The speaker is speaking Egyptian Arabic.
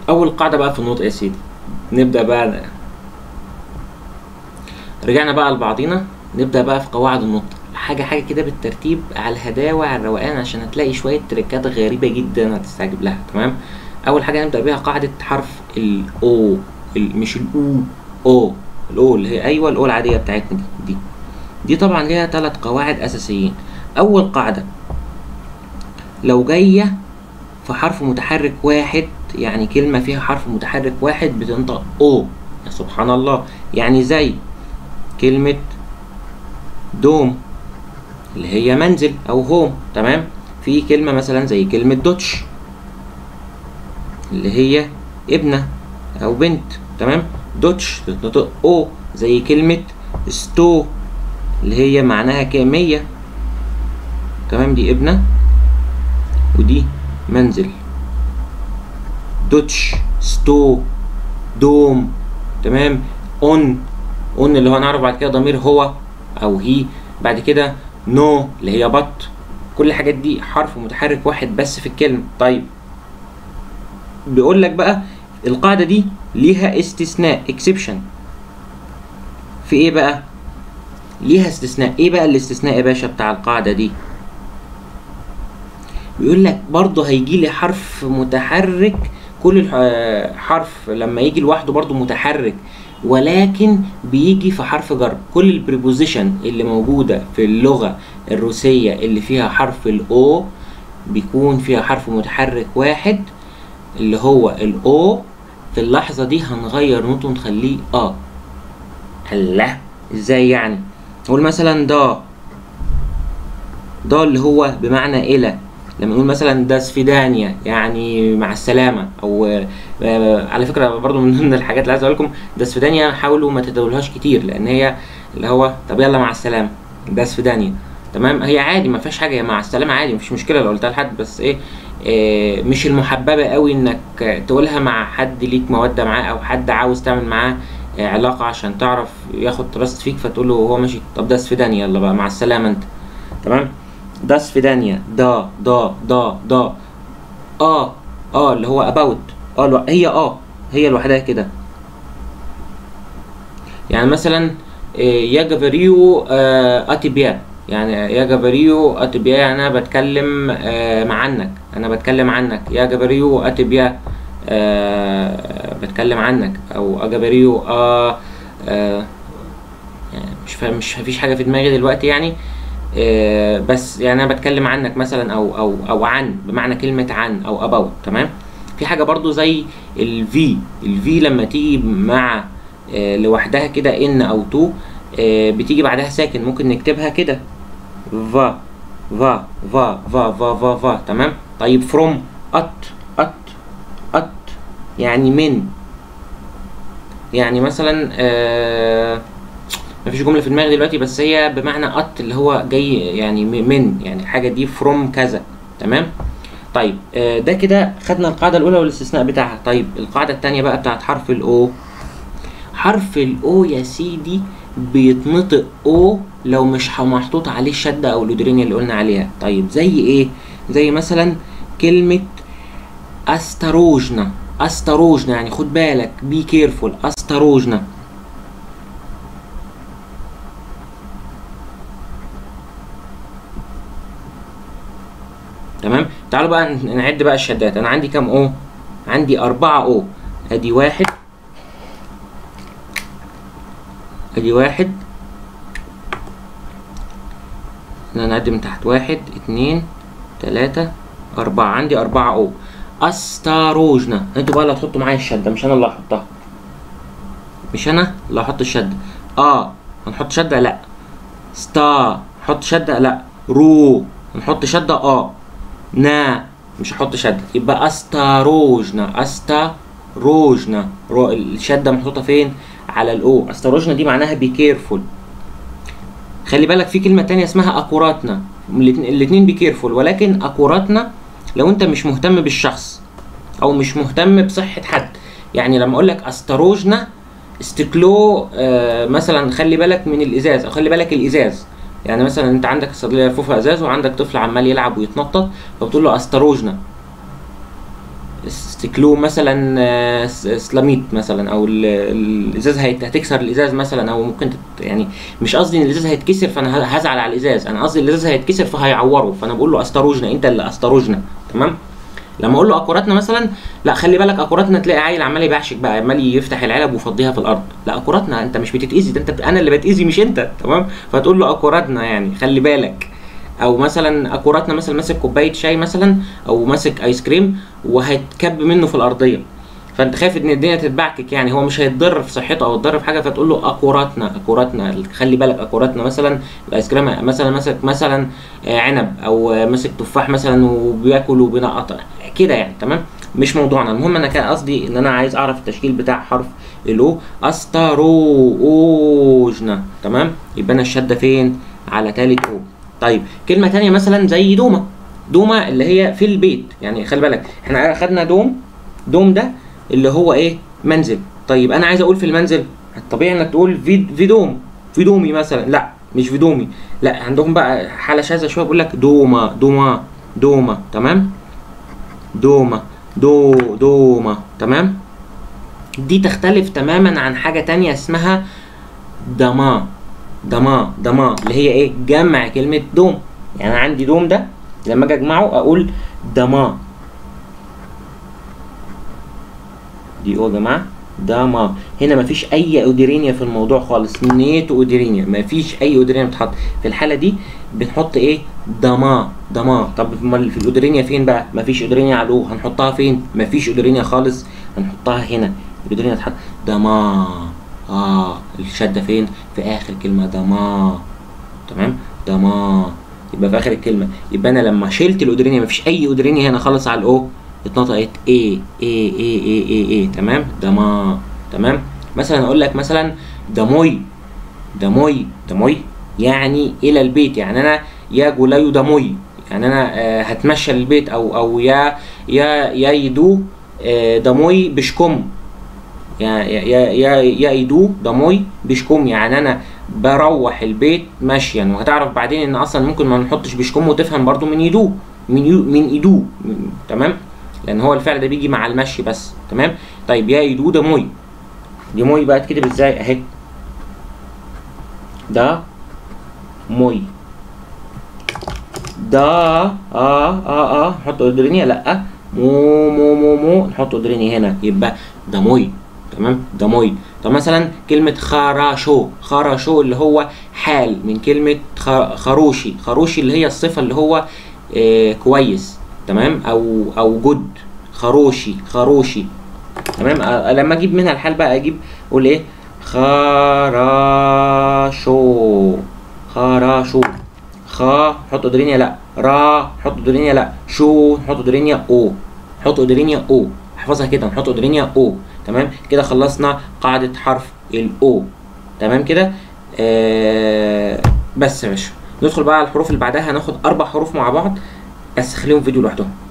اول قاعده بقى في النطق يا سيدي نبدا بقى رجعنا بقى لبعضينا نبدا بقى في قواعد النطق حاجه حاجه كده بالترتيب على الهداوه على الروقان عشان هتلاقي شويه تريكات غريبه جدا هتستعجب لها تمام اول حاجه نبدا بيها قاعده حرف الاو مش الاو او الاو اللي هي ايوه الاو العاديه بتاعتنا دي دي دي طبعا ليها ثلاث قواعد اساسيين اول قاعده لو جايه في حرف متحرك واحد يعني كلمه فيها حرف متحرك واحد بتنطق او يا سبحان الله يعني زي كلمه دوم اللي هي منزل او هوم تمام في كلمه مثلا زي كلمه دوتش اللي هي ابنه او بنت تمام دوتش تتنطق او زي كلمه ستو اللي هي معناها كامية تمام دي ابنة ودي منزل دوتش ستو دوم تمام اون اون اللي هو هنعرف بعد كده ضمير هو او هي بعد كده نو اللي هي بط كل الحاجات دي حرف متحرك واحد بس في الكلمة طيب بيقول لك بقى القاعدة دي ليها استثناء اكسبشن في ايه بقى ليها استثناء ايه بقى الاستثناء يا باشا بتاع القاعده دي بيقول لك برضه هيجي لي حرف متحرك كل حرف لما يجي لوحده برضه متحرك ولكن بيجي في حرف جر كل البريبوزيشن اللي موجوده في اللغه الروسيه اللي فيها حرف الاو بيكون فيها حرف متحرك واحد اللي هو الاو في اللحظه دي هنغير نطقه نخليه اه الله ازاي يعني نقول مثلا دا دا اللي هو بمعنى إلى لما نقول مثلا دا سفيدانيا يعني مع السلامة أو آه على فكرة برضو من ضمن الحاجات اللي عايز أقول لكم دا سفيدانيا حاولوا ما تداولوهاش كتير لأن هي اللي هو طب يلا مع السلامة دا سفيدانيا تمام هي عادي ما فيهاش حاجة هي مع السلامة عادي مفيش مشكلة لو قلتها لحد بس إيه آه مش المحببة قوي إنك تقولها مع حد ليك مودة معاه أو حد عاوز تعمل معاه علاقة عشان تعرف ياخد تراست فيك فتقول له هو ماشي طب ده سفيدانيا يلا بقى مع السلامة انت تمام ده سفيدانيا دا دا دا دا اه اه اللي هو اباوت اه الو... هي اه هي لوحدها كده يعني مثلا يا جافريو آه اتيبيا يعني يا جافريو اتيبيا يعني انا بتكلم آه مع عنك انا بتكلم عنك يا جافريو اتيبيا أه بتكلم عنك او اجابريو آه آه يعني مش فاهم مش فيش حاجه في دماغي دلوقتي يعني آه بس يعني انا بتكلم عنك مثلا او او او عن بمعنى كلمه عن او اباوت تمام في حاجه برضو زي الفي الفي لما تيجي مع آه لوحدها كده ان او تو آه بتيجي بعدها ساكن ممكن نكتبها كده فا فا فا فا فا فا فا تمام طيب فروم ات ات ات يعني من يعني مثلا آه مفيش جمله في دماغي دلوقتي بس هي بمعنى ات اللي هو جاي يعني من يعني الحاجه دي فروم كذا تمام طيب آه ده كده خدنا القاعده الاولى والاستثناء بتاعها طيب القاعده الثانيه بقى بتاعت حرف الاو حرف الاو يا سيدي بيتنطق او لو مش محطوط عليه الشده او الودرين اللي قلنا عليها طيب زي ايه زي مثلا كلمه استروجنا استروجنا يعني خد بالك بي كيرفول استروجنا تمام تعالوا بقى نعد بقى الشدات انا عندي كام او عندي أربعة او ادي واحد ادي واحد انا نعد من تحت واحد اتنين تلاتة أربعة عندي أربعة او استروجنا انتوا بقى اللي هتحطوا معايا الشده مش انا اللي هحطها مش انا اللي هحط الشده اه هنحط شده لا ستا نحط شده لا رو نحط شده اه نا مش هحط شده يبقى استروجنا استروجنا رو الشده محطوطه فين على الاو استروجنا دي معناها بي كيرفول خلي بالك في كلمه تانية اسمها اكوراتنا الاثنين بي كيرفول ولكن اكوراتنا لو انت مش مهتم بالشخص او مش مهتم بصحه حد يعني لما اقول لك استروجنا استكلو آه مثلا خلي بالك من الازاز او خلي بالك الازاز يعني مثلا انت عندك الصيدليه رفوفها ازاز وعندك طفل عمال يلعب ويتنطط فبتقول له استروجنا استكلو مثلا آه، س- سلاميت مثلا او ال- الازاز هيت- هتكسر الازاز مثلا او ممكن تت يعني مش قصدي ان الازاز هيتكسر فانا ه- هزعل على الازاز انا قصدي الازاز هيتكسر فهيعوره فانا بقول له استروجنا انت اللي استروجنا تمام لما اقول له اكوراتنا مثلا لا خلي بالك اكوراتنا تلاقي عيل عمال يبعشك بقى عمال يفتح العلب ويفضيها في الارض لا اكوراتنا انت مش بتتاذي ده انت بت... انا اللي بتاذي مش انت تمام فتقول له اكوراتنا يعني خلي بالك او مثلا اكوراتنا مثلا ماسك كوبايه شاي مثلا او ماسك ايس كريم وهيتكب منه في الارضيه فانت خايف ان الدنيا تتبعكك يعني هو مش هيتضر في صحته او يتضر في حاجه فتقول له اكوراتنا اكوراتنا خلي بالك اكوراتنا مثلا الايس كريم مثلا ماسك مثلا آه، عنب او آه، ماسك تفاح مثلا وبياكل وبينقط كده يعني تمام مش موضوعنا المهم انا كان قصدي ان انا عايز اعرف التشكيل بتاع حرف الاو استروجنا تمام يبقى انا الشده فين على تالت او طيب كلمه تانية مثلا زي دومه دومه اللي هي في البيت يعني خلي بالك احنا اخدنا دوم دوم ده اللي هو ايه منزل طيب انا عايز اقول في المنزل الطبيعي انك تقول في في دوم في دومي مثلا لا مش في دومي لا عندهم بقى حاله شاذه شويه بيقول لك دوما دوما دوما تمام دوما دو دوما تمام دي تختلف تماما عن حاجه تانية اسمها دما دما دما اللي هي ايه جمع كلمه دوم يعني انا عندي دوم ده لما اجي اجمعه اقول دما دي او يا جماعه دما هنا مفيش اي اوديرينيا في الموضوع خالص نيتو اوديرينيا مفيش اي اوديرينيا بتتحط في الحاله دي بنحط ايه دما دما طب امال في الاوديرينيا فين بقى مفيش اوديرينيا على الاو هنحطها فين مفيش اوديرينيا خالص هنحطها هنا الاوديرينيا تحط دما اه الشده فين في اخر كلمه دما تمام دما يبقى في اخر الكلمه يبقى انا لما شلت الاوديرينيا مفيش اي اوديرينيا هنا خالص على الاو اتنطقت ايه ايه ايه ايه ايه ايه تمام دما تمام مثلا اقول لك مثلا دموي دموي دموي يعني الى البيت يعني انا يا جولايو دموي يعني انا آه هتمشى للبيت او او يا يا يا يدو آه دموي بشكم يا يا يا يا يدو دموي بشكم يعني انا بروح البيت مشيا وهتعرف بعدين ان اصلا ممكن ما نحطش بشكم وتفهم برضو من يدو من يو من ايدو من- تمام لان هو الفعل ده بيجي مع المشي بس تمام طيب يا يدو دموي دموي بقى تكتب ازاي اهي ده موي دا اه اه اه نحط اودرينيا لا مو مو مو مو نحط اودرينيا هنا يبقى ده موي تمام ده موي طب مثلا كلمة خراشو خراشو اللي هو حال من كلمة خ- خروشي خروشي اللي هي الصفة اللي هو آه كويس تمام او او جد خروشي خروشي تمام آه لما اجيب منها الحال بقى اجيب اقول ايه خراشو خراشو خا حط اودرينيا لا را حط اودرينيا لا شو حط اودرينيا او حط اودرينيا او احفظها كده نحط اودرينيا او تمام كده خلصنا قاعدة حرف الاو تمام كده آه بس يا باشا ندخل بقى على الحروف اللي بعدها هناخد اربع حروف مع بعض بس خليهم فيديو لوحدهم